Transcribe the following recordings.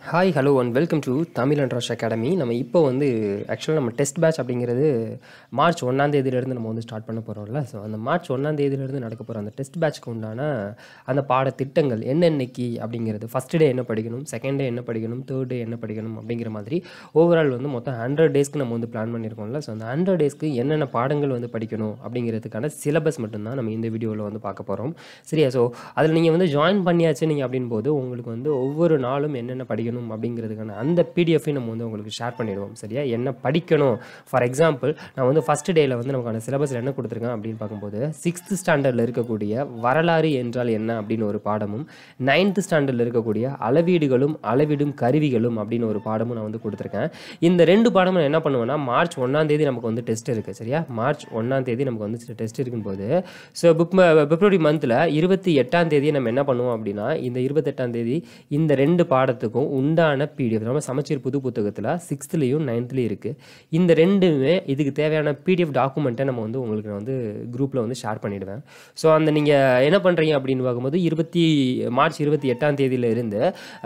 hi hello and welcome to Tamil and Rash academy நம்ம இப்போ வந்து ஆக்சுவலாக நம்ம டெஸ்ட் பேட்ச் அப்படிங்கிறது மார்ச் ஒன்றாம் தேதியிலேருந்து நம்ம வந்து ஸ்டார்ட் பண்ண போகிறோம்ல ஸோ அந்த மார்ச் ஒன்றாம் தேதியிலேருந்து நடக்க போகிற அந்த டெஸ்ட் பேட்ச்க்கு உண்டான அந்த பாடத்திட்டங்கள் என்னென்னைக்கு அப்படிங்கிறது ஃபஸ்ட் டே என்ன படிக்கணும் செகண்ட் டே என்ன படிக்கணும் தேர்ட் டே என்ன படிக்கணும் அப்படிங்கிற மாதிரி ஓவரால் வந்து மொத்தம் ஹண்ட்ரட் டேஸ்க்கு நம்ம வந்து பிளான் பண்ணியிருக்கோம்ல ஸோ அந்த ஹண்ட்ரட் டேஸ்க்கு என்னென்ன பாடங்கள் வந்து படிக்கணும் அப்படிங்கிறதுக்கான சிலபஸ் மட்டும்தான் நம்ம இந்த வீடியோவில் வந்து பார்க்க போகிறோம் சரியா ஸோ அதில் நீங்கள் வந்து ஜாயின் பண்ணியாச்சு நீங்கள் அப்படின் போது உங்களுக்கு வந்து ஒவ்வொரு நாளும் என்னென்ன படிக்கணும் அப்படிங்கிறதுக்கான அந்த பிடிஎஃபையும் நம்ம வந்து உங்களுக்கு ஷேர் பண்ணிடுவோம் சரியா என்ன படிக்கணும் ஃபார் எக்ஸாம்பிள் நான் வந்து ஃபஸ்ட் டேயில் வந்து நமக்கான சிலபஸில் என்ன கொடுத்துருக்கேன் அப்படின்னு பார்க்கும்போது சிக்ஸ்த் ஸ்டாண்டர்டில் இருக்கக்கூடிய வரலாறு என்றால் என்ன அப்படின்னு ஒரு பாடமும் நைன்த் ஸ்டாண்டர்டில் இருக்கக்கூடிய அளவீடுகளும் அளவிடும் கருவிகளும் அப்படின்னு ஒரு பாடமும் நான் வந்து கொடுத்துருக்கேன் இந்த ரெண்டு பாடமும் நான் என்ன பண்ணுவேன்னா மார்ச் ஒன்றாம் தேதி நமக்கு வந்து டெஸ்ட் இருக்குது சரியா மார்ச் ஒன்றாம் தேதி நமக்கு வந்து டெஸ்ட் இருக்கும்போது ஸோ பிப்ரவரி மந்தில் இருபத்தி எட்டாம் தேதி நம்ம என்ன பண்ணுவோம் அப்படின்னா இந்த இருபத்தெட்டாம் தேதி இந்த ரெண்டு பாடத்துக்கும் உண்டான பிடிஎஃப் நம்ம சமச்சீர் புது புத்தகத்தில் சிக்ஸ்த்துலேயும் நைன்த்லேயும் இருக்குது இந்த ரெண்டுமே இதுக்கு தேவையான பிடிஎஃப் டாக்குமெண்ட்டை நம்ம வந்து உங்களுக்கு நான் வந்து குரூப்பில் வந்து ஷேர் பண்ணிவிடுவேன் ஸோ அந்த நீங்கள் என்ன பண்ணுறீங்க அப்படின்னு பார்க்கும்போது இருபத்தி மார்ச் இருபத்தி எட்டாம் தேதியில இருந்து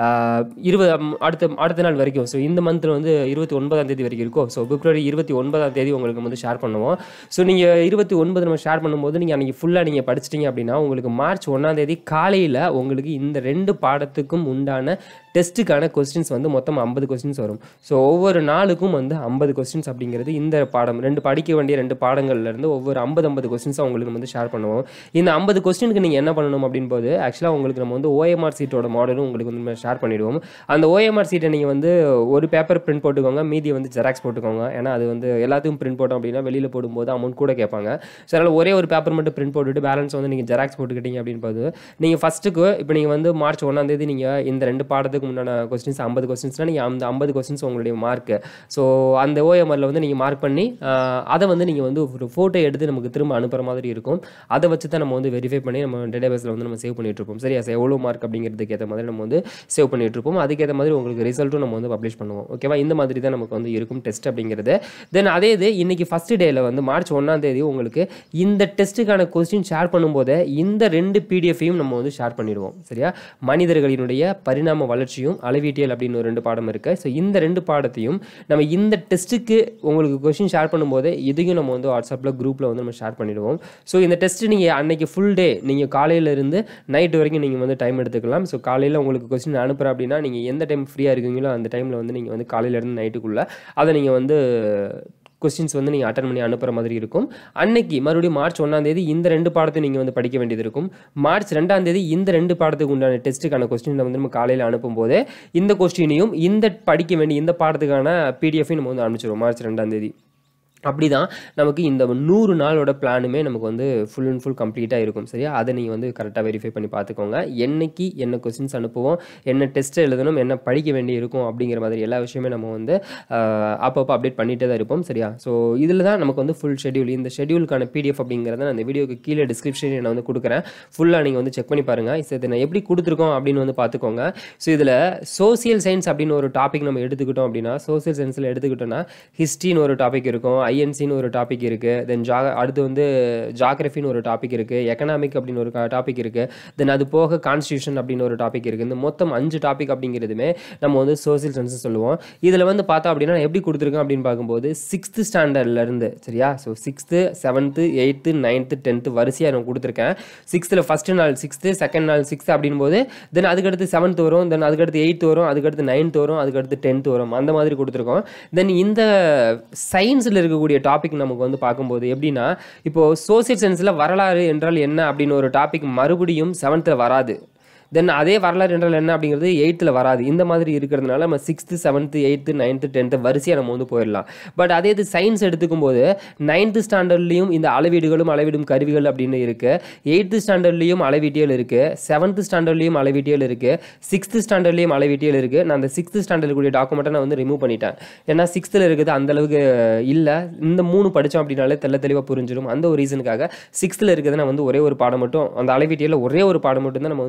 இருபது அடுத்த அடுத்த நாள் வரைக்கும் ஸோ இந்த மந்தில் வந்து இருபத்தி ஒன்பதாம் தேதி வரைக்கும் இருக்கும் ஸோ பிப்ரவரி இருபத்தி ஒன்பதாம் தேதி உங்களுக்கு வந்து ஷேர் பண்ணுவோம் ஸோ நீங்கள் இருபத்தி ஒன்பது நம்ம ஷேர் பண்ணும்போது நீங்கள் அன்றைக்கி ஃபுல்லாக நீங்கள் படிச்சிட்டிங்க அப்படின்னா உங்களுக்கு மார்ச் ஒன்றாம் தேதி காலையில் உங்களுக்கு இந்த ரெண்டு பாடத்துக்கும் உண்டான டெஸ்ட்டுக்கான கொஸ்டின்ஸ் வந்து மொத்தம் ஐம்பது கொஸ்டின்ஸ் வரும் ஸோ ஒவ்வொரு நாளுக்கும் வந்து ஐம்பது கொஸ்டின்ஸ் அப்படிங்கிறது இந்த பாடம் ரெண்டு படிக்க வேண்டிய ரெண்டு பாடங்கள்லேருந்து ஒவ்வொரு ஐம்பது ஐம்பது கொஸ்டின்ஸாக உங்களுக்கு வந்து ஷேர் பண்ணுவோம் இந்த ஐம்பது கொஸ்டினுக்கு நீங்கள் என்ன பண்ணணும் அப்படின் போது ஆக்சுவலாக உங்களுக்கு நம்ம வந்து ஓஎம்ஆர் சீட்டோட மாடலும் உங்களுக்கு வந்து ஷேர் பண்ணிவிடுவோம் அந்த ஓஎம்ஆர் சீட்டை நீங்கள் வந்து ஒரு பேப்பர் பிரிண்ட் போட்டுக்கோங்க மீதி வந்து ஜெராக்ஸ் போட்டுக்கோங்க ஏன்னா அது வந்து எல்லாத்தையும் பிரிண்ட் போட்டோம் அப்படின்னா வெளியில் போடும்போது அமௌண்ட் கூட கேட்பாங்க ஸோ அதனால் ஒரே ஒரு பேப்பர் மட்டும் பிரிண்ட் போட்டுட்டு பேலன்ஸ் வந்து நீங்கள் ஜெராக்ஸ் போட்டுக்கிட்டீங்க அப்படின்னு போது நீங்கள் ஃபஸ்ட்டுக்கு இப்போ நீங்கள் வந்து மார்ச் ஒன்றாம் தேதி நீங்கள் இந்த ரெண்டு பாடத்துக்கு முன்னாடி கொஸ்டின்ஸ் ஐம்பது கொஸ்டின்ஸ்னால் நீங்கள் அந்த ஐம்பது கொஸ்டின்ஸ் உங்களுடைய மார்க்கு ஸோ அந்த ஓஎம்ஆரில் வந்து நீங்கள் மார்க் பண்ணி அதை வந்து நீங்கள் வந்து ஒரு ஃபோட்டோ எடுத்து நமக்கு திரும்ப அனுப்புகிற மாதிரி இருக்கும் அதை வச்சு தான் நம்ம வந்து வெரிஃபை பண்ணி நம்ம டேட்டாபேஸில் வந்து நம்ம சேவ் பண்ணிட்டு இருப்போம் சரியா சார் எவ்வளோ மார்க் அப்படிங்கிறதுக்கு ஏற்ற மாதிரி நம்ம வந்து சேவ் பண்ணிட்டு இருப்போம் அதுக்கேற்ற மாதிரி உங்களுக்கு ரிசல்ட்டும் நம்ம வந்து பப்ளிஷ் பண்ணுவோம் ஓகேவா இந்த மாதிரி தான் நமக்கு வந்து இருக்கும் டெஸ்ட் அப்படிங்கிறது தென் அதே இது இன்னைக்கு ஃபஸ்ட் டேயில் வந்து மார்ச் ஒன்றாம் தேதி உங்களுக்கு இந்த டெஸ்ட்டுக்கான கொஸ்டின் ஷேர் பண்ணும்போது இந்த ரெண்டு பிடிஎஃபையும் நம்ம வந்து ஷேர் பண்ணிடுவோம் சரியா மனிதர்களினுடைய பரிணாம வளர்ச்சியும் அளவீட்டியல் அப்படின்னு ஒரு ரெண்டு பாடம் இருக்குது ஸோ இந்த ரெண்டு பாடத்தையும் நம்ம இந்த டெஸ்ட்டுக்கு உங்களுக்கு கொஸ்டின் ஷேர் பண்ணும்போது இதையும் நம்ம வந்து வாட்ஸ்அப்பில் குரூப்பில் வந்து நம்ம ஷேர் பண்ணிடுவோம் ஸோ இந்த டெஸ்ட்டு நீங்கள் அன்னைக்கு ஃபுல் டே நீங்கள் காலையிலேருந்து நைட் வரைக்கும் நீங்கள் வந்து டைம் எடுத்துக்கலாம் ஸோ காலையில் உங்களுக்கு கொஸ்டின் அனுப்புகிறேன் அப்படின்னா நீங்கள் எந்த டைம் ஃப்ரீயாக இருக்கீங்களோ அந்த டைமில் வந்து நீங்கள் வந்து காலையிலேருந்து நைட்டுக்குள்ளே அதை நீங்கள் வந்து கொஸ்டின்ஸ் வந்து நீங்கள் அட்டன் பண்ணி அனுப்புகிற மாதிரி இருக்கும் அன்னைக்கு மறுபடியும் மார்ச் ஒன்றாம் தேதி இந்த ரெண்டு பாடத்தை நீங்கள் வந்து படிக்க வேண்டியது இருக்கும் மார்ச் ரெண்டாம் தேதி இந்த ரெண்டு பாடத்துக்கு உண்டான டெஸ்ட்டுக்கான கொஸ்டினை வந்து நம்ம காலையில் அனுப்பும்போது இந்த கொஸ்டினையும் இந்த படிக்க வேண்டிய இந்த பாடத்துக்கான பிடிஎஃபையும் நம்ம வந்து அனுப்பிச்சிடுவோம் மார்ச் ரெண்டாம் தேதி அப்படி தான் நமக்கு இந்த நூறு நாளோட பிளானுமே நமக்கு வந்து ஃபுல் அண்ட் ஃபுல் கம்ப்ளீட்டாக இருக்கும் சரியா அதை நீங்கள் வந்து கரெக்டாக வெரிஃபை பண்ணி பார்த்துக்கோங்க என்னைக்கு என்ன கொஸ்டின்ஸ் அனுப்புவோம் என்ன டெஸ்ட் எழுதணும் என்ன படிக்க வேண்டி இருக்கும் அப்படிங்கிற மாதிரி எல்லா விஷயமே நம்ம வந்து அப்பப்போ அப்டேட் பண்ணிகிட்டே தான் இருப்போம் சரியா ஸோ இதில் தான் நமக்கு வந்து ஃபுல் ஷெடியூல் இந்த ஷெடியூலுக்கான பிடிஎஃப் அப்படிங்கிறத நான் அந்த வீடியோக்கு கீழே டிஸ்கிரிப்ஷன் நான் வந்து கொடுக்குறேன் ஃபுல்லாக நீங்கள் வந்து செக் பண்ணி பாருங்கள் ஸோ இதை நான் எப்படி கொடுத்துருக்கோம் அப்படின்னு வந்து பார்த்துக்கோங்க ஸோ இதில் சோசியல் சயின்ஸ் அப்படின்னு ஒரு டாபிக் நம்ம எடுத்துக்கிட்டோம் அப்படின்னா சோசியல் சயின்ஸில் எடுத்துக்கிட்டோம்னா ஹிஸ்ட்ரின்னு ஒரு டாபிக் இருக்கும் ஐஎன்சின்னு ஒரு டாபிக் இருக்குது தென் ஜா அடுத்து வந்து ஜாகிரஃபின்னு ஒரு டாபிக் இருக்குது எக்கனாமிக் அப்படின்னு ஒரு டாபிக் இருக்குது தென் அது போக கான்ஸ்டியூஷன் அப்படின்னு ஒரு டாபிக் இருக்குது இந்த மொத்தம் அஞ்சு டாபிக் அப்படிங்கிறதுமே நம்ம வந்து சோசியல் சயின்ஸ் சொல்லுவோம் இதில் வந்து பார்த்தோம் அப்படின்னா எப்படி கொடுத்துருக்கோம் அப்படின்னு பார்க்கும்போது சிக்ஸ்த்து ஸ்டாண்டர்ட்லேருந்து சரியா so sixth seventh eighth ninth tenth வரிசையாக நான் கொடுத்துருக்கேன் சிக்ஸ்த்தில் ஃபஸ்ட்டு நாள் சிக்ஸ்த்து செகண்ட் நாள் சிக்ஸ்த்து அப்படின் போது தென் அதுக்கடுத்து செவன்த் வரும் தென் அதுக்கடுத்து எயித்து வரும் அதுக்கடுத்து நைன்த் வரும் அதுக்கடுத்து டென்த் வரும் அந்த மாதிரி கொடுத்துருக்கோம் தென் இந்த சயின்ஸில் இருக்க இருக்கக்கூடிய டாபிக் நமக்கு வந்து பார்க்கும்போது எப்படின்னா இப்போது சோசியல் சயின்ஸில் வரலாறு என்றால் என்ன அப்படின்னு ஒரு டாபிக் மறுபடியும் செவன்த்தில் வராது தென் அதே வரலாறு என்றால் என்ன அப்படிங்கிறது எயித்தில் வராது இந்த மாதிரி இருக்கிறதுனால நம்ம sixth seventh eighth ninth tenth வரிசையாக நம்ம வந்து போயிடலாம் பட் அதே இது சயின்ஸ் எடுத்துக்கும் போது நைன்த்து ஸ்டாண்டர்ட்லேயும் இந்த அளவீடுகளும் அளவிடும் கருவிகள் அப்படின்னு இருக்குது எயித்து ஸ்டாண்டர்ட்லேயும் அளவீட்டியல் இருக்குது செவன்த்து ஸ்டாண்டர்ட்லேயும் அளவீட்டியல் இருக்குது சிக்ஸ்த்து ஸ்டாண்டர்ட்லேயும் அளவீட்டியல் இருக்குது நான் அந்த சிக்ஸ்த்து ஸ்டாண்டர்ட் கூடிய டாக்குமெண்ட்டை நான் வந்து ரிமூவ் பண்ணிட்டேன் ஏன்னா சிக்ஸ்த்தில் இருக்குது அந்தளவுக்கு இல்லை இந்த மூணு படித்தோம் அப்படின்னாலே தெல்ல தெளிவாக புரிஞ்சிடும் அந்த ஒரு ரீசனுக்காக சிக்ஸ்த்தில் இருக்கிறது நான் வந்து ஒரே ஒரு பாடம் மட்டும் அந்த அளவீட்டியில் ஒரே ஒரு பாடம் மட்டும் தான் நம்ம வந்து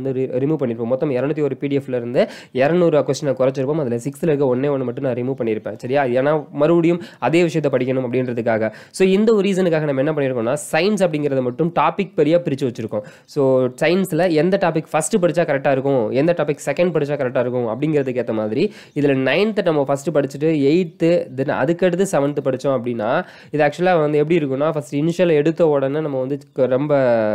ரிமூவ் பண்ணியிருப்போம் மொத்தம் இரநூத்தி ஒரு பிடிஎஃப்ல இருந்து இரநூறு கொஸ்டினை குறைச்சிருப்போம் அதில் சிக்ஸ்த்தில் இருக்க ஒன்றே ஒன்று மட்டும் நான் ரிமூவ் பண்ணியிருப்பேன் சரியா ஏன்னா மறுபடியும் அதே விஷயத்தை படிக்கணும் அப்படின்றதுக்காக ஸோ இந்த ஒரு ரீசனுக்காக நம்ம என்ன பண்ணியிருக்கோம்னா சயின்ஸ் அப்படிங்கிறத மட்டும் டாபிக் பெரியாக பிரித்து வச்சிருக்கோம் ஸோ சயின்ஸில் எந்த டாபிக் ஃபஸ்ட்டு படித்தா கரெக்டாக இருக்கும் எந்த டாபிக் செகண்ட் படித்தா கரெக்டாக இருக்கும் அப்படிங்கிறதுக்கு ஏற்ற மாதிரி இதில் நைன்த்து நம்ம ஃபஸ்ட்டு படிச்சுட்டு எயித்து தென் அதுக்கடுத்து செவன்த்து படித்தோம் அப்படின்னா இது ஆக்சுவலாக வந்து எப்படி இருக்கும்னா ஃபஸ்ட் இனிஷியல் எடுத்த உடனே நம்ம வந்து க- ரொம்ப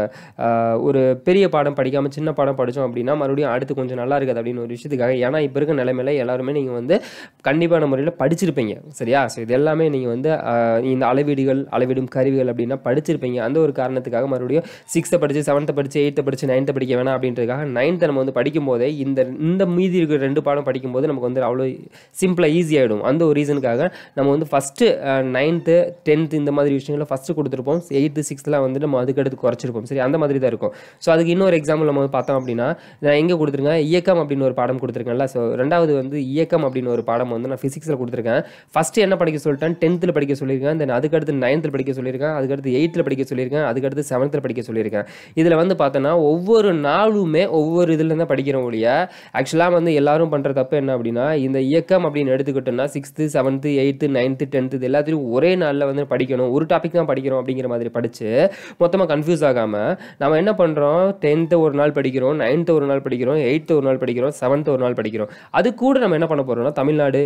ஆஹ், ஒரு பெரிய பாடம் படிக்காமல் சின்ன பாடம் படித்தோம் அப்படின்னா மறுபடியும் அடுத்து கொஞ்சம் நல்லா இருக்காது அப்படின்னு ஒரு விஷயத்துக்காக ஏன்னா இப்போ இருக்க நிலைமையில எல்லாருமே நீங்கள் வந்து கண்டிப்பான முறையில் படிச்சிருப்பீங்க சரியா ஸோ இது எல்லாமே நீங்கள் வந்து ஆஹ், இந்த அளவீடுகள் அளவிடும் கருவிகள் அப்படின்னா படிச்சிருப்பீங்க அந்த ஒரு காரணத்துக்காக மறுபடியும் சிக்ஸ்த்தை படித்து செவன்த்தை படித்து எயித்தை படித்து நைன்த்தை படிக்க வேணாம் அப்படின்றதுக்காக நைன்த்தை நம்ம வந்து படிக்கும் போதே இந்த இந்த மீதி இருக்கிற ரெண்டு பாடம் படிக்கும்போது நமக்கு வந்து அவ்வளோ சிம்பிளாக ஈஸியாகிடும் அந்த ஒரு ரீசனுக்காக நம்ம வந்து ஃபஸ்ட்டு நைன்த்து டென்த்து இந்த மாதிரி விஷயங்களை ஃபஸ்ட்டு கொடுத்துருப்போம் எயித்து சிக்ஸ்த்தில் வந்து நம்ம அதுக்கடுத்து குறைச்சிருப்போம் சரி அந்த மாதிரி தான் இருக்கும் ஸோ அதுக்கு இன்னொரு எக்ஸாம்பிள் நம்ம வந்து பார்த்தோம் அப்படின்னா நான் எங்கே கொடுத்துருக்கேன் இயக்கம் அப்படின்னு ஒரு பாடம் கொடுத்துருக்கேன்ல ஸோ ரெண்டாவது வந்து இயக்கம் அப்படின்னு ஒரு பாடம் வந்து நான் ஃபிசிக்ஸில் கொடுத்துருக்கேன் ஃபஸ்ட்டு என்ன படிக்க சொல்லிட்டேன் டென்த்தில் படிக்க சொல்லியிருக்கேன் தென் அதுக்கடுத்து நைன்த்தில் படிக்க சொல்லியிருக்கேன் அதுக்கடுத்து எயித்தில் படிக்க சொல்லியிருக்கேன் அதுக்கடுத்து செவன்த்தில் படிக்க சொல்லியிருக்கேன் இதில் வந்து பார்த்தோன்னா ஒவ்வொரு நாளுமே ஒவ்வொரு இதில் தான் படிக்கிறோம் ஒழிய ஆக்சுவலாக வந்து எல்லாரும் பண்ணுற தப்பு என்ன அப்படின்னா இந்த இயக்கம் அப்படின்னு எடுத்துக்கிட்டோம்னா sixth seventh eighth ninth tenth இது எல்லாத்தையும் ஒரே நாளில் வந்து படிக்கணும் ஒரு டாபிக் தான் படிக்கிறோம் அப்படிங்கிற மாதிரி படித்து மொத்தமாக கன்ஃபியூஸ் ஆகாமல் நம்ம என்ன பண்ணுறோம் டென்த்து ஒரு நாள் படிக்கிறோம் நைன்த்து ஒரு நாள் படிக்கிறோம் எயித்து ஒரு நாள் படிக்கிறோம் செவன்த்து ஒரு நாள் படிக்கிறோம் அது கூட நம்ம என்ன பண்ண போகிறோம்னா தமிழ்நாடு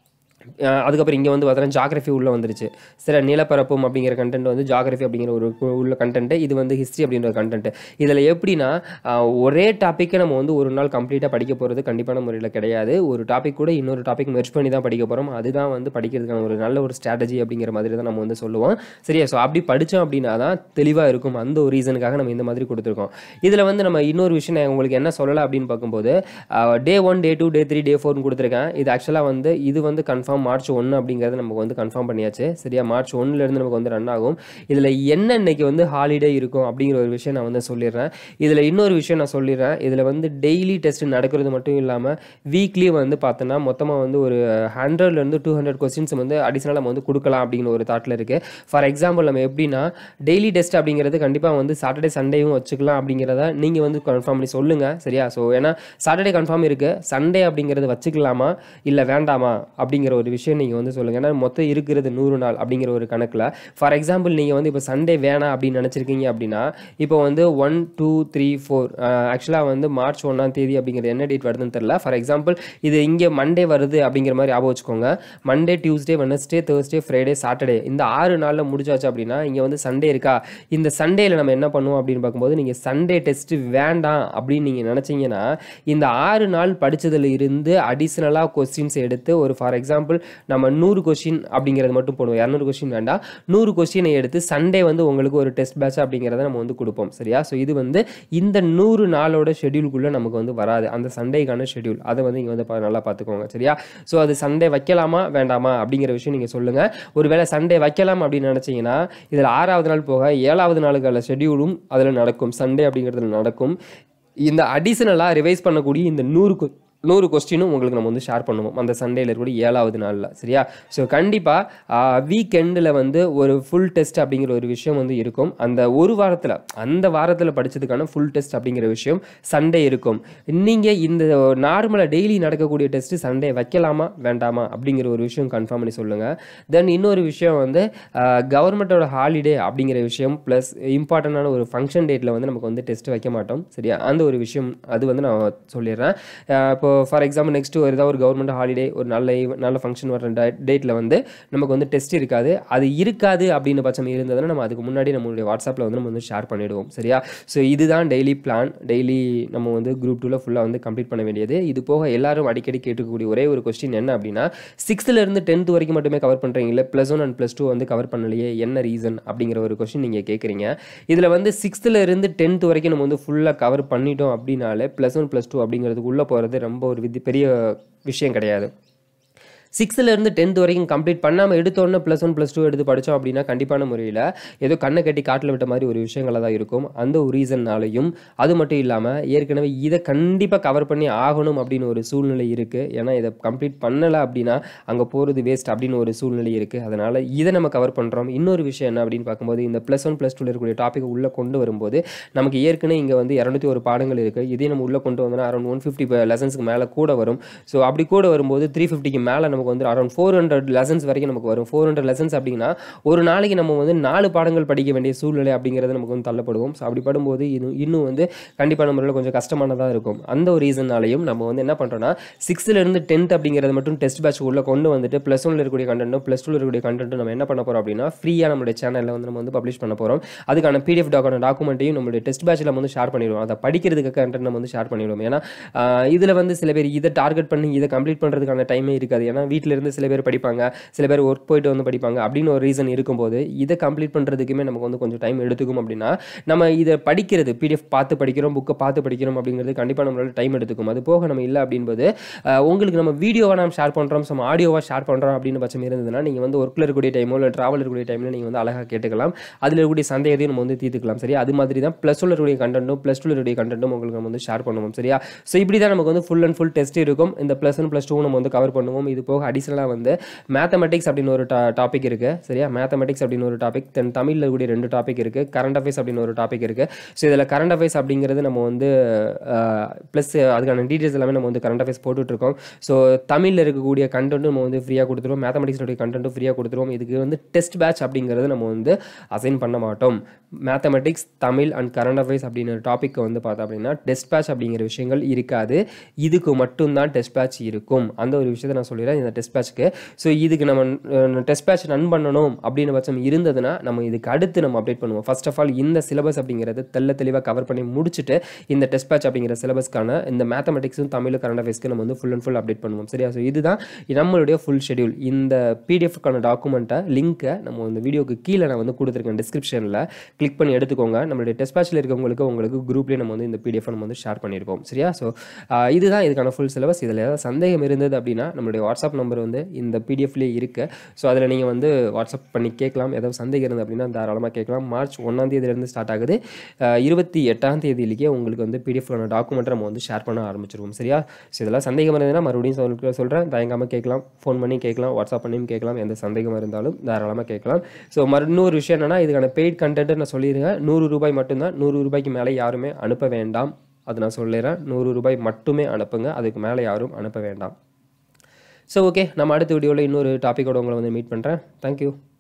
அஹ் அதுக்கப்புறம் இங்கே வந்து பார்த்தோன்னா ஜாகிரஃபி உள்ளே வந்துருச்சு சரி நிலப்பரப்பும் அப்படிங்கிற கண்டென்ட் வந்து ஜாகிரஃபி அப்படிங்கிற ஒரு கு- உள்ள கண்டென்ட் இது வந்து ஹிஸ்ட்ரி அப்படின்ற ஒரு கண்டென்ட் இதில் எப்படின்னா அஹ் ஒரே டாப்பிக்கை நம்ம வந்து ஒரு நாள் கம்ப்ளீட்டாக படிக்க போகிறது கண்டிப்பான முறையில் கிடையாது ஒரு டாபிக் கூட இன்னொரு டாபிக் மெர்ச் பண்ணி தான் படிக்க போகிறோம் அதுதான் வந்து படிக்கிறதுக்கான ஒரு நல்ல ஒரு ஸ்ட்ராட்டஜி அப்படிங்கிற மாதிரி தான் நம்ம வந்து சொல்லுவோம் சரியா ஸோ அப்படி படித்தோம் அப்படின்னா தான் தெளிவாக இருக்கும் அந்த ஒரு ரீசனுக்காக நம்ம இந்த மாதிரி கொடுத்துருக்கோம் இதில் வந்து நம்ம இன்னொரு விஷயம் நான் உங்களுக்கு என்ன சொல்லலை அப்படின்னு பார்க்கும்போது day one day two day three day ஃபோர்னு கொடுத்துருக்கேன் இது ஆக்சுவலாக வந்து இது வந்து கன்ஃபார்ம் மார்ச் ஒன்று அப்படிங்கிறது நமக்கு வந்து கன்ஃபார்ம் பண்ணியாச்சு சரியா மார்ச் ஒன்றுலேருந்து நமக்கு வந்து ரன் ஆகும் இதில் என்ன இன்னைக்கு வந்து ஹாலிடே இருக்கும் அப்படிங்கிற ஒரு விஷயம் நான் வந்து சொல்லிடுறேன் இதில் இன்னொரு விஷயம் நான் சொல்லிடுறேன் இதில் வந்து டெய்லி டெஸ்ட் நடக்கிறது மட்டும் இல்லாமல் வீக்லி வந்து பார்த்தோன்னா மொத்தமாக வந்து ஒரு ஹண்ட்ரட்லேருந்து டூ ஹண்ட்ரட் கொஸ்டின்ஸ் வந்து அடிஷனலாக நம்ம வந்து கொடுக்கலாம் அப்படிங்கிற ஒரு தாட்டில் இருக்குது ஃபார் எக்ஸாம்பிள் நம்ம எப்படின்னா டெய்லி டெஸ்ட் அப்படிங்கிறது கண்டிப்பாக வந்து சாட்டர்டே சண்டேயும் வச்சுக்கலாம் அப்படிங்கிறத நீங்கள் வந்து கன்ஃபார்ம் பண்ணி சொல்லுங்கள் சரியா ஸோ ஏன்னா சாட்டர்டே கன்ஃபார்ம் இருக்குது சண்டே அப்படிங்கிறது வச்சுக்கலாமா இல்லை வேண்டாமா அப்படிங்கிற ஒரு விஷயம் நீங்கள் வந்து சொல்லுங்கள் ஏன்னா மொத்தம் இருக்கிறது நூறு நாள் அப்படிங்கிற ஒரு கணக்கில் ஃபார் எக்ஸாம்பிள் நீங்கள் வந்து இப்போ சண்டே வேணாம் அப்படின்னு நினச்சிருக்கீங்க அப்படின்னா இப்போ வந்து ஒன் டூ த்ரீ ஃபோர் ஆக்சுவலாக வந்து மார்ச் ஒன்றாம் தேதி அப்படிங்கிறது என்ன டேட் வருதுன்னு தெரில ஃபார் எக்ஸாம்பிள் இது இங்கே மண்டே வருது அப்படிங்கிற மாதிரி ஞாபகம் வச்சுக்கோங்க Monday Tuesday Wednesday Thursday Friday Saturday இந்த ஆறு நாளில் முடிச்சாச்சு அப்படின்னா இங்கே வந்து சண்டே இருக்கா இந்த சண்டேல நம்ம என்ன பண்ணுவோம் அப்படின்னு பார்க்கும்போது நீங்கள் சண்டே டெஸ்ட் வேண்டாம் அப்படின்னு நீங்கள் நினச்சிங்கன்னா இந்த ஆறு நாள் படிச்சதுல இருந்து அடிஷ்னலாக கொஸ்டின்ஸ் எடுத்து ஒரு ஃபார் எக்ஸாம்பிள் நம்ம நூறு கொஸ்டின் அப்படிங்கிறது மட்டும் போடுவோம் இரநூறு கொஸ்டின் வேண்டாம் நூறு கொஸ்டினை எடுத்து சண்டே வந்து உங்களுக்கு ஒரு டெஸ்ட் பேட்ச் அப்படிங்கிறத நம்ம வந்து கொடுப்போம் சரியா ஸோ இது வந்து இந்த நூறு நாளோட ஷெட்யூலுக்குள்ளே நமக்கு வந்து வராது அந்த சண்டேக்கான ஷெட்யூல் அதை வந்து இங்கே வந்து பா- நல்லா பார்த்துக்கோங்க சரியா ஸோ அது சண்டே வைக்கலாமா வேண்டாமா அப்படிங்கிற விஷயம் நீங்கள் சொல்லுங்கள் ஒருவேளை சண்டே வைக்கலாம் அப்படின்னு நினச்சிங்கன்னா இதில் ஆறாவது நாள் போக ஏழாவது நாளுக்கான ஷெட்யூலும் அதில் நடக்கும் சண்டே அப்படிங்கிறதுல நடக்கும் இந்த அடிஷனலாக ரிவைஸ் பண்ணக்கூடிய இந்த நூறு கொ- நூறு கொஸ்டினும் உங்களுக்கு நம்ம வந்து ஷேர் பண்ணுவோம் அந்த சண்டேல இருக்கக்கூடிய ஏழாவது நாளில் சரியா ஸோ கண்டிப்பாக வீக்கெண்டில் வந்து ஒரு ஃபுல் டெஸ்ட் அப்படிங்கிற ஒரு விஷயம் வந்து இருக்கும் அந்த ஒரு வாரத்தில் அந்த வாரத்தில் படிச்சதுக்கான ஃபுல் டெஸ்ட் அப்படிங்கிற விஷயம் சண்டே இருக்கும் நீங்கள் இந்த நார்மலாக டெய்லி நடக்கக்கூடிய டெஸ்ட்டு சண்டே வைக்கலாமா வேண்டாமா அப்படிங்கிற ஒரு விஷயம் கன்ஃபார்ம் பண்ணி சொல்லுங்கள் தென் இன்னொரு விஷயம் வந்து கவர்மெண்ட்டோட ஹாலிடே அப்படிங்கிற விஷயம் ப்ளஸ் இம்பார்ட்டண்டான ஒரு ஃபங்க்ஷன் டேட்டில் வந்து நமக்கு வந்து டெஸ்ட் வைக்க மாட்டோம் சரியா அந்த ஒரு விஷயம் அது வந்து நான் சொல்லிடுறேன் அஹ் இப்போ ஃபார் எக்ஸாம்பிள் நெக்ஸ்ட் ஒரு ஏதாவது ஒரு கவர்மெண்ட் ஹாலிடே ஒரு நல்ல ஈவ- நல்ல ஃபங்க்ஷன் வர டேட்டில் வந்து நமக்கு வந்து டெஸ்ட் இருக்காது அது இருக்காது அப்படின்னு பட்சம் இருந்ததுன்னா நம்ம அதுக்கு முன்னாடி நம்மளுடைய வாட்ஸ்அப்பில் வந்து நம்ம வந்து ஷேர் பண்ணிடுவோம் சரியா ஸோ இதுதான் டெய்லி பிளான் டெய்லி நம்ம வந்து குரூப் டூவில் ஃபுல்லாக வந்து கம்ப்ளீட் பண்ண வேண்டியது இது போக எல்லாரும் அடிக்கடி கேட்கக்கூடிய ஒரே ஒரு கொஸ்டின் என்ன அப்படின்னா சிக்ஸ்த்தில் இருந்து டென்த் வரைக்கும் மட்டுமே கவர் பண்ணுறீங்களே plus one and plus two வந்து கவர் பண்ணலையே என்ன ரீசன் அப்படிங்கிற ஒரு கொஸ்டின் நீங்கள் கேட்குறீங்க இதில் வந்து சிக்ஸ்த்தில் இருந்து டென்த் வரைக்கும் நம்ம வந்து ஃபுல்லாக கவர் பண்ணிட்டோம் அப்படின்னாலே ப்ளஸ் ஒன் ப்ளஸ் டூ அப்படிங்கிறதுக்கு உள்ளே போகிறது ரொம்ப ஒரு விதி பெரிய விஷயம் கிடையாது சிக்ஸ்த்துலேருந்து டென்த் வரைக்கும் கம்ப்ளீட் பண்ணாமல் எடுத்தோன்னே ப்ளஸ் ஒன் ப்ளஸ் டூ எடுத்து படித்தோம் அப்படின்னா கண்டிப்பான முறையில் ஏதோ கண்ணை கட்டி காட்டில் விட்ட மாதிரி ஒரு விஷயங்களாக தான் இருக்கும் அந்த ஒரு ரீசன்னாலையும் அது மட்டும் இல்லாமல் ஏற்கனவே இதை கண்டிப்பாக கவர் பண்ணி ஆகணும் அப்படின்னு ஒரு சூழ்நிலை இருக்குது ஏன்னா இதை கம்ப்ளீட் பண்ணலை அப்படின்னா அங்கே போகிறது வேஸ்ட் அப்படின்னு ஒரு சூழ்நிலை இருக்குது அதனால் இதை நம்ம கவர் பண்ணுறோம் இன்னொரு விஷயம் என்ன அப்படின்னு பார்க்கும்போது இந்த ப்ளஸ் ஒன் ப்ளஸ் டூவில் இருக்கக்கூடிய டாபிக் உள்ளே கொண்டு வரும்போது நமக்கு ஏற்கனவே இங்கே வந்து இரநூத்தி ஒரு பாடங்கள் இருக்குது இதையும் நம்ம உள்ளே கொண்டு வந்தோம்னா அரௌண்ட் ஒன் ஃபிஃப்டி லெசன்ஸ்க்கு மேலே கூட வரும் ஸோ அப்படி கூட வரும்போது த்ரீ ஃபிஃப்டிக்கு மேலே நமக்கு வந்து அரௌண்ட் ஃபோர் ஹண்ட்ரட் லெசன்ஸ் வரைக்கும் நமக்கு வரும் ஃபோர் ஹண்ட்ரட் லெசன்ஸ் அப்படின்னா ஒரு நாளைக்கு நம்ம வந்து நாலு பாடங்கள் படிக்க வேண்டிய சூழ்நிலை அப்படிங்கிறது நமக்கு வந்து தள்ளப்படுவோம் ஸோ அப்படி படும்போது இன்னும் இன்னும் வந்து கண்டிப்பான முறையில் கொஞ்சம் கஷ்டமானதாக இருக்கும் அந்த ஒரு ரீசன்னாலையும் நம்ம வந்து என்ன பண்ணுறோம்னா சிக்ஸ்த்துலேருந்து டென்த் அப்படிங்கிறது மட்டும் டெஸ்ட் பேட்ச் உள்ளே கொண்டு வந்துட்டு ப்ளஸ் ஒன்ல இருக்கக்கூடிய கண்டென்ட்டும் ப்ளஸ் டூவில் இருக்கக்கூடிய கண்டென்ட்டும் நம்ம என்ன பண்ண போகிறோம் அப்படின்னா ஃப்ரீயாக நம்மளுடைய சேனலில் வந்து நம்ம வந்து பப்ளிஷ் பண்ண போகிறோம் அதுக்கான பிடிஎஃப் டாக்கான டாக்குமெண்ட்டையும் நம்மளுடைய டெஸ்ட் பேட்சில் வந்து ஷேர் பண்ணிடுவோம் அதை படிக்கிறதுக்கு கண்டென்ட் நம்ம வந்து ஷேர் பண்ணிடுவோம் ஏன்னா இதில் வந்து சில பேர் இதை டார்கெட் பண்ணி இதை கம்ப்ளீட் பண்ணுறதுக்கான டைமே இருக்காது ஏன்னா வீட்டில் இருந்து சில பேர் படிப்பாங்க சில பேர் ஒர்க் போயிட்டு வந்து படிப்பாங்க அப்படின்னு ஒரு ரீசன் இருக்கும்போது இதை கம்ப்ளீட் பண்ணுறதுக்குமே நமக்கு வந்து கொஞ்சம் டைம் எடுத்துக்கும் அப்படின்னா நம்ம இதை படிக்கிறது பிடிஎஃப் பார்த்து படிக்கிறோம் புக்கை பார்த்து படிக்கிறோம் அப்படிங்கிறது கண்டிப்பாக நம்மளால டைம் எடுத்துக்கும் அது போக நம்ம இல்லை அப்படின்போது அஹ், உங்களுக்கு நம்ம வீடியோவாக நம்ம ஷேர் பண்ணுறோம் நம்ம ஆடியோவாக ஷேர் பண்ணுறோம் அப்படின்னு பட்சம் இருந்ததுன்னா நீங்கள் வந்து ஒர்க்கில் இருக்கக்கூடிய டைமோ இல்லை ட்ராவல் இருக்கக்கூடிய டைமில் நீங்கள் வந்து அழகாக கேட்டுக்கலாம் அதில் இருக்கக்கூடிய சந்தேகத்தையும் நம்ம வந்து தீர்த்துக்கலாம் சரியா அது மாதிரி தான் ப்ளஸ் டூவில் இருக்கக்கூடிய கண்டென்ட்டும் ப்ளஸ் டூவில் இருக்கக்கூடிய கண்டென்ட்டும் உங்களுக்கு நம்ம வந்து ஷேர் பண்ணுவோம் சரியா ஸோ இப்படி தான் நமக்கு வந்து ஃபுல் அண்ட் ஃபுல் டெஸ்ட் இருக்கும் இந்த ப்ளஸ் ஒன் ப்ளஸ் டூ நம்ம வந்து கவர் பண்ணுவோம் இது போக அடிஷனலாக வந்து மேத்தமெட்டிக்ஸ் அப்படின்னு ஒரு டாபிக் இருக்குது சரியா மேத்தமெட்டிக்ஸ் அப்படின்னு ஒரு டாபிக் தென் தமிழில் இருக்கக்கூடிய ரெண்டு டாபிக் இருக்குது கரண்ட் அஃபேர்ஸ் அப்படின்னு ஒரு டாபிக் இருக்குது ஸோ இதில் கரண்ட் அஃபேர்ஸ் அப்படிங்கிறது நம்ம வந்து ப்ளஸ் அதுக்கான டீட்டெயில்ஸ் எல்லாமே நம்ம வந்து கரண்ட் அஃபேர்ஸ் போட்டுட்ருக்கோம் ஸோ தமிழில் இருக்கக்கூடிய கண்டென்ட்டும் நம்ம வந்து ஃப்ரீயாக கொடுத்துருவோம் மேத்தமெட்டிக்ஸோடைய கண்டென்ட்டும் ஃப்ரீயாக கொடுத்துருவோம் இதுக்கு வந்து டெஸ்ட் பேட்ச் அப்படிங்கிறது நம்ம வந்து அசைன் பண்ண மாட்டோம் mathematics Tamil and current affairs அப்படிங்கிற டாபிக் வந்து பார்த்தோம் அப்படின்னா டெஸ்ட் பேட்ச் அப்படிங்கிற விஷயங்கள் இருக்காது இதுக்கு மட்டும்தான் டெஸ்ட் பேட்ச் இருக்கும் அந்த ஒரு விஷயத்தை நான் சொல்லிடுறேன் இந்த டெஸ்ட் பேட்ச்க்கு ஸோ இதுக்கு நம்ம டெஸ்ட் பேட்ச் ரன் பண்ணணும் அப்படின்னு பட்சம் இருந்ததுன்னா நம்ம இதுக்கு அடுத்து நம்ம அப்டேட் பண்ணுவோம் ஃபர்ஸ்ட் ஆஃப் ஆல் இந்த சிலபஸ் அப்படிங்கிறது தெல்ல தெளிவாக கவர் பண்ணி முடிச்சுட்டு இந்த டெஸ்ட் பேட்ச் அப்படிங்கிற சிலபஸ்க்கான இந்த மேத்தமெட்டிக்ஸும் தமிழ் கரண்ட் அஃபேர்ஸ்க்கு நம்ம வந்து ஃபுல் அண்ட் ஃபுல் அப்டேட் பண்ணுவோம் சரியா ஸோ இதுதான் நம்மளுடைய ஃபுல் ஷெடியூல் இந்த பிடிஎஃப்க்கான டாக்குமெண்ட்டை லிங்க்கை நம்ம இந்த வீடியோக்கு கீழே நான் வந்து கொடுத்துருக்கேன் டிஸ்கிரிப்ஷனில் கிளிக் பண்ணி எடுத்துக்கோங்க நம்மளுடைய டெஸ்ட் பேட்சில் இருக்கவங்களுக்கு உங்களுக்கு குரூப்லேயே நம்ம வந்து இந்த பிடிஎஃப் நம்ம வந்து ஷேர் பண்ணியிருக்கோம் சரியா ஸோ இதுதான் இதுக்கான ஃபுல் சிலபஸ் இதில் ஏதாவது சந்தேகம் இருந்தது அப்படின்னா நம்மளுடைய வாட்ஸ்அப் நம்பர் வந்து இந்த பிடிஎஃப்லேயே இருக்குது ஸோ அதில் நீங்கள் வந்து வாட்ஸ்அப் பண்ணி கேட்கலாம் ஏதாவது சந்தேகம் இருந்தது அப்படின்னா தாராளமாக கேட்கலாம் மார்ச் ஒன்றாம் தேதியிலேருந்து ஸ்டார்ட் ஆகுது அஹ் இருபத்தி எட்டாம் தேதியிலேயே உங்களுக்கு வந்து பிடிஎஃப்கான டாக்குமெண்ட்டை நம்ம வந்து ஷேர் பண்ண ஆரம்பிச்சிருவோம் சரியா ஸோ இதெல்லாம் சந்தேகம் இருந்ததுன்னா மறுபடியும் சொல் சொல்கிறேன் தயங்காமல் கேட்கலாம் ஃபோன் பண்ணி கேட்கலாம் வாட்ஸ்அப் பண்ணியும் கேட்கலாம் எந்த சந்தேகம் இருந்தாலும் தாராளமாக கேட்கலாம் ஸோ மறு இன்னொரு விஷயம் என்னன்னா இதுக்கான பெய்ட் கண்டென்ட் நான் சொல்லிடுறேன் நூறு ரூபாய் மட்டும்தான் நூறு ரூபாய்க்கு மேலே யாருமே அனுப்ப வேண்டாம் அது நான் சொல்லிடுறேன் நூறு ரூபாய் மட்டுமே அனுப்புங்க அதுக்கு மேலே யாரும் அனுப்ப வேண்டாம் ஸோ ஓகே நம்ம அடுத்த வீடியோவில் இன்னொரு டாப்பிக்கோட உங்களை வந்து மீட் பண்ணுறேன் தேங்க்யூ